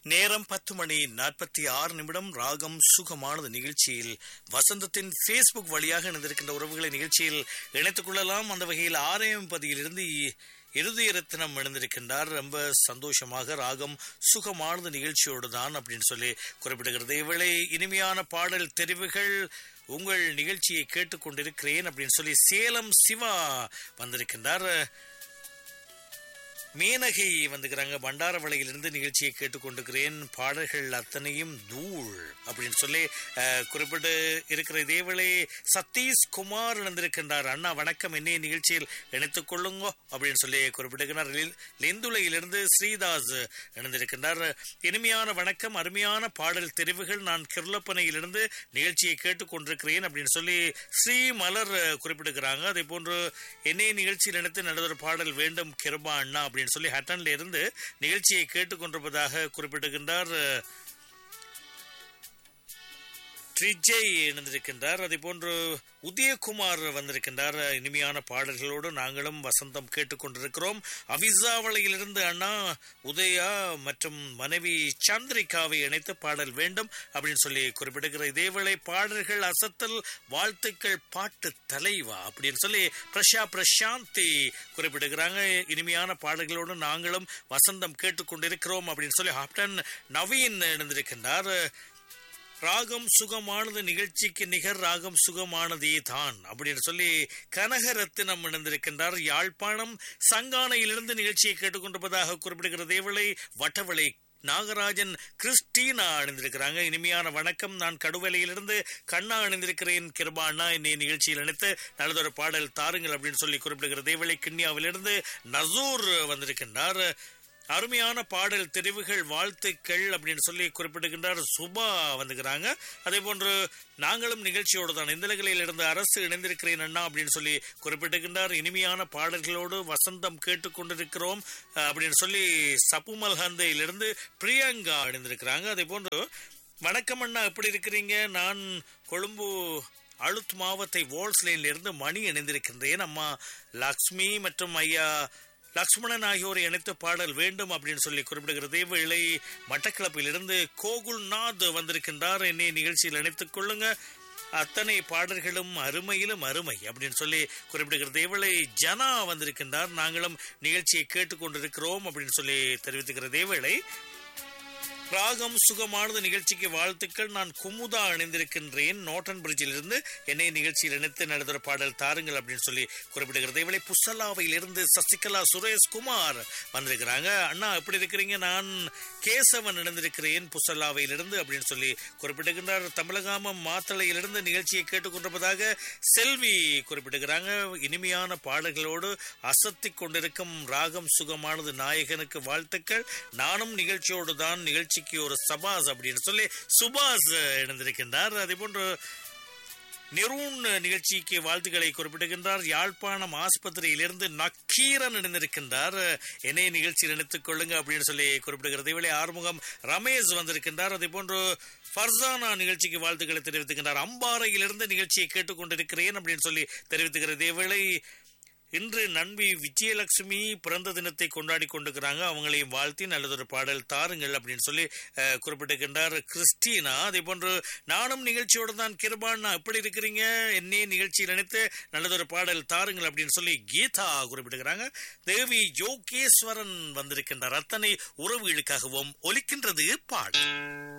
நேரம் பத்து மணி நாற்பத்தி ஆறு நிமிடம் ராகம் சுகமானது நிகழ்ச்சியில் வசந்தத்தின் ஃபேஸ்புக் வழியாக இணைந்திருக்கின்ற உறவுகளை நிகழ்ச்சியில் இணைத்துக் கொள்ளலாம் அந்த வகையில் ஆலயம் பதியிலிருந்து இருதய ரத்தினம் இணைந்திருக்கின்றார் ரொம்ப சந்தோஷமாக ராகம் சுகமானது நிகழ்ச்சியோடு தான் அப்படின்னு சொல்லி குறிப்பிடுகிறது இவளை இனிமையான பாடல் தெரிவுகள் உங்கள் நிகழ்ச்சியை கேட்டுக்கொண்டிருக்கிறேன் அப்படின்னு சொல்லி சேலம் சிவா வந்திருக்கின்றார் மேனகை வந்துக்கிறாங்க பண்டாரவளையிலிருந்து நிகழ்ச்சியை கேட்டுக்கொண்டிருக்கிறேன் பாடல்கள் அத்தனையும் தூள் அப்படின்னு சொல்லி அஹ், குறிப்பிட்டு இருக்கிற இதேவேளை சதீஷ் குமார் இணைந்திருக்கின்றார் அண்ணா வணக்கம் என்னைய நிகழ்ச்சியில் இணைத்துக் கொள்ளுங்க அப்படின்னு சொல்லி குறிப்பிட்டிருக்கிறார் லில்- லிந்துலையிலிருந்து ஸ்ரீதாஸ் இணைந்திருக்கின்றார் இனிமையான வணக்கம் அருமையான பாடல் தெரிவுகள் நான் கிருளப்பனையிலிருந்து நிகழ்ச்சியை கேட்டுக்கொண்டிருக்கிறேன் அப்படின்னு சொல்லி ஸ்ரீ மலர் அஹ், குறிப்பிட்டிருக்கிறாங்க அதே போன்று என்னைய நிகழ்ச்சியில் இணைத்து நடந்த பாடல் வேண்டும் கிருபா அண்ணா அப்படின்னு சொல்லி ஹட்டன்ல இருந்து நிகழ்ச்சியை கேட்டுக்கொண்டிருப்பதாக குறிப்பிடுகின்றார் ட்ரிஜய் இணைந்திருக்கின்றார் அதே போன்று உதயகுமார் வந்திருக்கின்றார் இனிமையான பாடல்களோடு நாங்களும் வசந்தம் கேட்டுக்கொண்டிருக்கிறோம் அவிசாவளையிலிருந்து அண்ணா உதயா மற்றும் மனைவி சந்திரிகாவை இணைத்து பாடல் வேண்டும் அப்படின்னு சொல்லி குறிப்பிடுகிற இதேவேளை பாடல்கள் அசத்தல் வாழ்த்துக்கள் பாட்டு தலைவா அப்படின்னு சொல்லி பிரஷா பிரசாந்தி குறிப்பிடுகிறாங்க இனிமையான பாடல்களோடு நாங்களும் வசந்தம் கேட்டுக்கொண்டிருக்கிறோம் அப்படின்னு சொல்லி ஹாப்டன் நவீன் இணைந்திருக்கின்றார் ராகம் சுகமானது நிகழ்ச்சிக்கு நிகர் ராகம் சுகமானதே தான் அப்படின்னு சொல்லி கனகரத்தினம் இணைந்திருக்கின்றார் யாழ்ப்பாணம் சங்கானையிலிருந்து நிகழ்ச்சியை கேட்டுக்கொண்டிருப்பதாக குறிப்பிடுகிற தேவளை வட்டவளை நாகராஜன் கிறிஸ்டீனா அணிந்திருக்கிறாங்க இனிமையான வணக்கம் நான் கடுவலையிலிருந்து கண்ணா அணிந்திருக்கிறேன் கிருபா அண்ணா என்னை நிகழ்ச்சியில் இணைத்து நல்லதொரு பாடல் தாருங்கள் அப்படின்னு சொல்லி குறிப்பிடுகிற தேவளை கிண்ணியாவிலிருந்து நசூர் வந்திருக்கின்றார் அருமையான பாடல் தெரிவுகள் வாழ்த்துக்கள் அப்படின்னு சொல்லி குறிப்பிடுகின்றார் சுபா வந்துக்கிறாங்க அதே போன்று நாங்களும் நிகழ்ச்சியோடு தான் இந்த நிலையில் இருந்து அரசு இணைந்திருக்கிறேன் அண்ணா அப்படின்னு சொல்லி குறிப்பிடுகின்றார் இனிமையான பாடல்களோடு வசந்தம் கேட்டுக்கொண்டிருக்கிறோம் அஹ், அப்படின்னு சொல்லி சப்புமல் ஹந்தையிலிருந்து பிரியங்கா இணைந்திருக்கிறாங்க அதே போன்று வணக்கம் அண்ணா எப்படி இருக்கிறீங்க நான் கொழும்பு அழுத் மாவத்தை வோல்ஸ்லேனில் இருந்து மணி இணைந்திருக்கின்றேன் அம்மா லக்ஷ்மி மற்றும் ஐயா லக்ஷ்மணன் ஆகியோரை இணைத்து பாடல் வேண்டும் அப்படின்னு சொல்லி குறிப்பிடுகிறது வேளை மட்டக்களப்பிலிருந்து கோகுல்நாத் வந்திருக்கின்றார் என்னை நிகழ்ச்சியில் இணைத்துக் கொள்ளுங்க அத்தனை பாடல்களும் அருமையிலும் அருமை அப்படின்னு சொல்லி குறிப்பிடுகிறது தேவளை ஜனா வந்திருக்கின்றார் நாங்களும் நிகழ்ச்சியை கேட்டுக்கொண்டிருக்கிறோம் அப்படின்னு சொல்லி தெரிவித்துக்கிற தேவளை ராகம் சுகமானது நிகழ்ச்சிக்கு வாழ்த்துக்கள் நான் குமுதா இணைந்திருக்கின்றேன் நோட்டன் பிரிட்ஜில் இருந்து என்னை நிகழ்ச்சியில் இணைத்து நடத்துகிற பாடல் தாருங்கள் அப்படின்னு சொல்லி குறிப்பிடுகிறது இவளை புசல்லாவையில் இருந்து சசிகலா சுரேஷ் குமார் வந்திருக்கிறாங்க அண்ணா எப்படி இருக்கிறீங்க நான் கேசவன் இணைந்திருக்கிறேன் புசல்லாவையிலிருந்து அப்படின்னு சொல்லி குறிப்பிடுகின்றார் தமிழகாமம் மாத்தளையிலிருந்து நிகழ்ச்சியை கேட்டுக்கொண்டிருப்பதாக செல்வி குறிப்பிடுகிறாங்க இனிமையான பாடல்களோடு அசத்திக் கொண்டிருக்கும் ராகம் சுகமானது நாயகனுக்கு வாழ்த்துக்கள் நானும் நிகழ்ச்சியோடு தான் நிகழ்ச்சிக்கு ஒரு சபாஸ் அப்படின்னு சொல்லி சுபாஷ் இணைந்திருக்கின்றார் அதே போன்று நிரூன் நிகழ்ச்சிக்கு வாழ்த்துக்களை குறிப்பிடுகின்றார் யாழ்ப்பாணம் ஆஸ்பத்திரியிலிருந்து நக்கீரன் இணைந்திருக்கின்றார் என்னை நிகழ்ச்சியில் இணைத்துக் கொள்ளுங்க அப்படின்னு சொல்லி குறிப்பிடுகிறது இவளை ஆறுமுகம் ரமேஷ் வந்திருக்கின்றார் அதே போன்று ஃபர்சானா நிகழ்ச்சிக்கு வாழ்த்துக்களை தெரிவித்துக்கின்றார் அம்பாறையிலிருந்து நிகழ்ச்சியை கேட்டுக்கொண்டிருக்கிறேன் அப்படின்னு சொல்லி தெரிவித்துக்கிறது இவளை இன்று நண்பி விஜயலட்சுமி பிறந்த தினத்தை கொண்டாடி கொண்டிருக்கிறாங்க அவங்களையும் வாழ்த்தி நல்லதொரு பாடல் தாருங்கள் அப்படின்னு சொல்லி அஹ், குறிப்பிட்டிருக்கின்றார் கிறிஸ்டினா அதே போன்று நானும் நிகழ்ச்சியோடு தான் கிருபான் எப்படி இருக்கிறீங்க என்னே நிகழ்ச்சியில் நினைத்து நல்லதொரு பாடல் தாருங்கள் அப்படின்னு சொல்லி கீதா குறிப்பிட்டிருக்கிறாங்க தேவி யோகேஸ்வரன் வந்திருக்கின்றார் அத்தனை உறவுகளுக்காகவும் ஒலிக்கின்றது பாடல்